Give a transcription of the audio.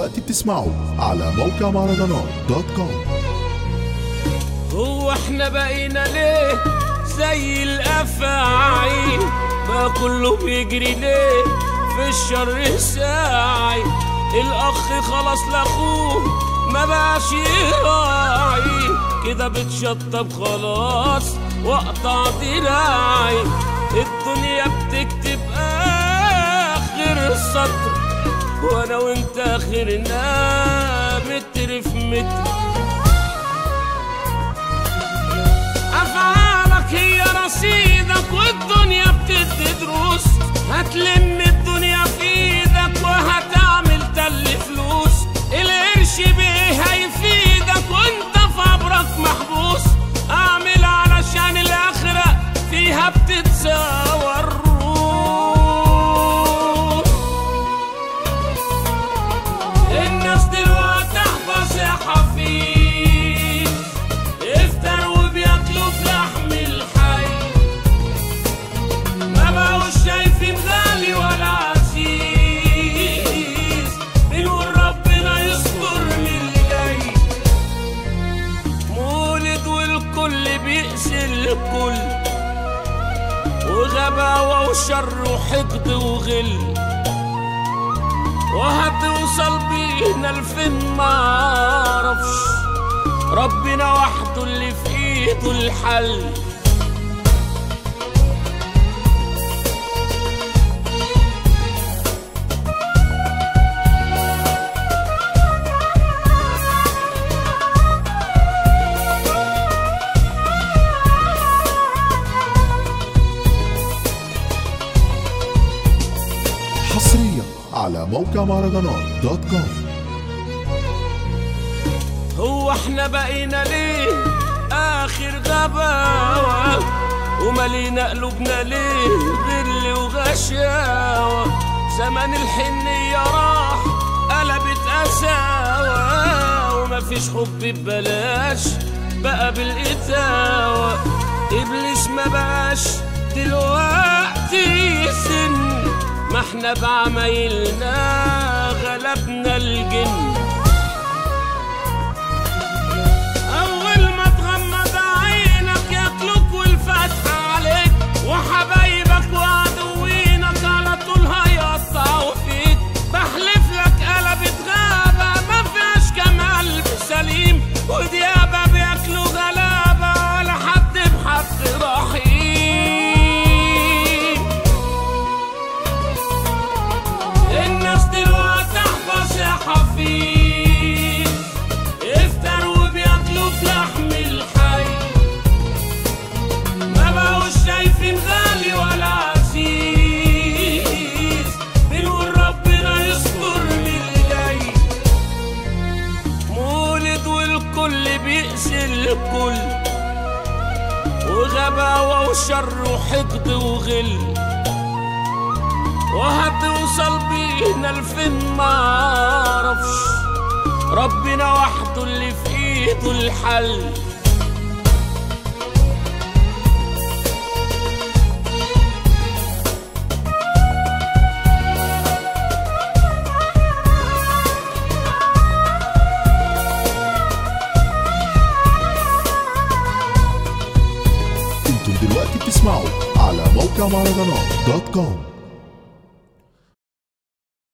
دلوقتي بتسمعوا على موقع مهرجانات دوت كوم هو احنا بقينا ليه زي الافاعي بقى كله بيجري ليه في الشر ساعي الاخ خلاص لاخوه ما بقاش يراعي كده بتشطب خلاص واقطع دراعي الدنيا بتكتب اخر السطر وانا وانت اخرنا متر في متر أفعالك هي رصيدك والدنيا بتدي دروس هتلم الدنيا في ايدك وهتعمل تل فلوس القرش بيه هيفيدك وانت في عبرك محبوس اعمل علشان الاخرة فيها بتتساوى الروح الناس دلوقتي احفظ يا حفيظ افطر وبياكلوا في لحم الحي ما بقوش شايفين غالي ولا عزيز بنقول ربنا يستر من اللي جاي مولد والكل بيقسي الكل وغباوة وشر وحقد وغل وهتوصل بينا لفين معرفش ربنا وحده اللي في ايده الحل حصريا على موقع مهرجانات دوت كوم هو احنا بقينا ليه اخر غباوة ومالينا قلوبنا ليه غل وغشاوة زمن الحنية راح قلبت قساوة ومفيش حب ببلاش بقى بالقتاوة ابليس ما بقاش دلوقتي سن ما احنا بعمايلنا غلبنا الجن أول ما تغمض عينك ياكلوك والفتح عليك وحبايبك وعدوينك على طول هيقطعوا فيك بحلف لك قلبت غابة ما فيهاش كمال سليم وديابة بياكلوا غلابة ولا حد بحد رحيم الناس دلوقتي احفظ يا حفيظ افطر وبياكلوا في لحم الحي ما بقوش شايفين غالي ولا عزيز بنقول ربنا يستر من اللي جاي مولد والكل بيقسي الكل وغباوة وشر وحقد وغل وهتوصل بينا لفين معرفش ربنا وحده اللي في ايده الحل انتم دلوقتي بتسمعوا على موقع مهرجانات دوت كوم